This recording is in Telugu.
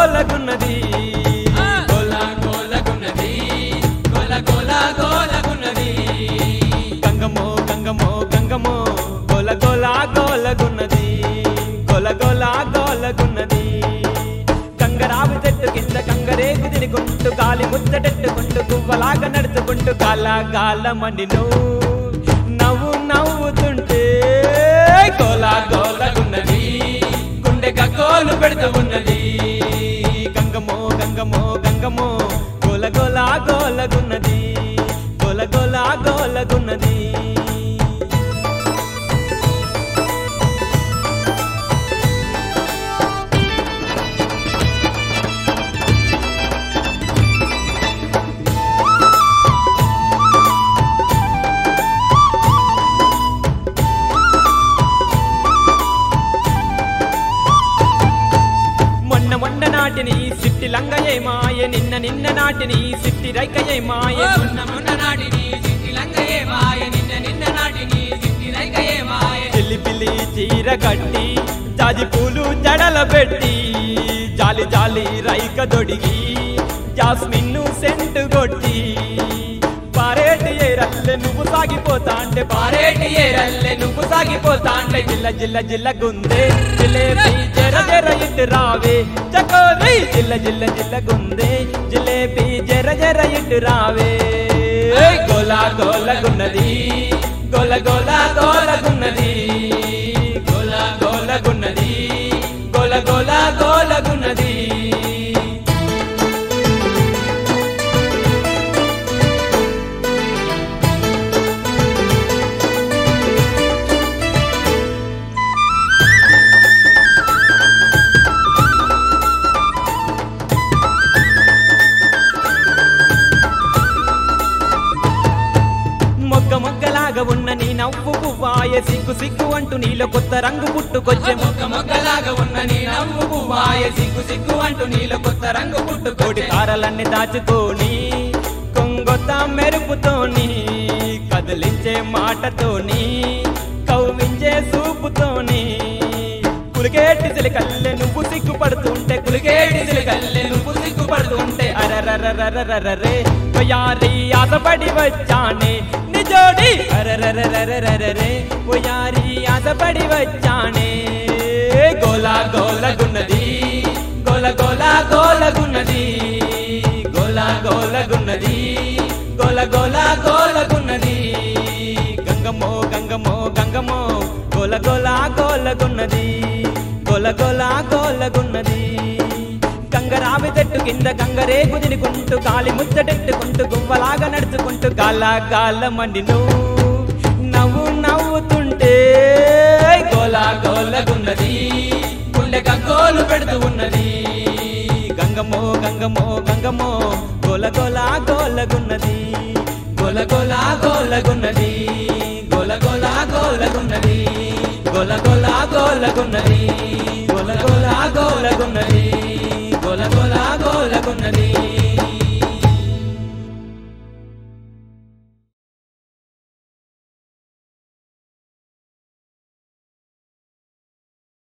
గోలగున్నది గోల గోలగున్నది గోల గోల గోలగున్నది గంగమో గంగమో గంగమో గోల గోల గోలగున్నది గోల గోల గోలగున్నది గంగరావి చెట్టు కింద గంగరేగు తినుకుంటూ గాలి ముచ్చటెట్టుకుంటూ గువ్వలాగా నడుచుకుంటూ గాల గాల మండిను నవ్వు నవ్వుతుంటే గోల గోలగున్నది గుండె గగ్గోలు పెడుతూ ఉన్నది గంగమో గంగమో గంగమో గోల గోల గోలగున్నది గోల గోల గోలగున్నది మొన్న మొన్న నాటిని సిట్టి లంగయ్య మాయ నిన్న నిన్న నాటిని సిట్టి రైకయ్య మాయ మొన్న మొన్న నాటిని సిట్టి లంగయే మాయ నిన్న నిన్న నాటిని సిట్టి రైకయే మాయ పిల్లి పిల్లి చీర కట్టి జాజి పూలు జడల పెట్టి జాలి జాలి రైక దొడిగి జాస్మిన్ను సెంటు కొట్టి పారేటి ఏరల్లె నువ్వు సాగిపోతా అంటే పారేటి ఏరల్లె నువ్వు సాగిపోతా అంటే జిల్ల జిల్ల జిల్ల గుందే జిలేబీ జర జర ఇటు రావే చకోరి జిల్ల జిల్ల జిల్ల గుందే జిలేబీ జర జర ఇటు రావే గోల గోల గున్నది గోల గోల గోల గున్నది గోల గోల గున్నది గోల గోల గోల గున్నది మొగ్గ మొగ్గలాగా ఉన్న నీ నవ్వు పువ్వాయ సిగ్గు సిగ్గు అంటూ నీలో కొత్త రంగు పుట్టుకొచ్చే మొగ్గ మొగ్గలాగా ఉన్న నీ నవ్వు పువ్వాయ సిగ్గు సిగ్గు అంటూ నీలో కొత్త రంగు కోటి పుట్టుకోటి తారలన్నీ దాచుకొని కొంగొత్త మెరుపుతోని కదిలించే మాటతోని కవ్వించే సూపుతోని కులికేటి సిలికల్లె నువ్వు సిగ్గుపడుతుంటే కులికేటి సిలికల్లె నువ్వు సిగ్గుపడుతుంటే అరరరరరరరే ఒయారి ఆశపడి వచ్చానే నిజోడి అరరరరరరరే ఒయారి ఆశపడి వచ్చానే గోలా గోలగున్నది గోల గోల గోలగున్నది గోల గోలగున్నది గోల గోల గోలగున్నది గంగమో గంగమో గంగమో గోల గోల గోలగున్నది గోల గోల గోలగున్నది గంగరావి చెట్టు కింద గంగరేగు తినుకుంటూ గాలి ముచ్చటెట్టుకుంటూ గువ్వలాగా నడుచుకుంటూ గాల గాల మండిను నవ్వు నవ్వుతుంటే గోల గోలగున్నది గుండె గగ్గోలు పెడుతూ ఉన్నది గంగమో గంగమో గంగమో గోల గోల గోలగున్నది గోల గోల గోలగున్నది గోల గోల గోలగున్నది గోల గోల గోలగున్నది గోల గోల గోలగున్నది గోల గోల గోలగున్నది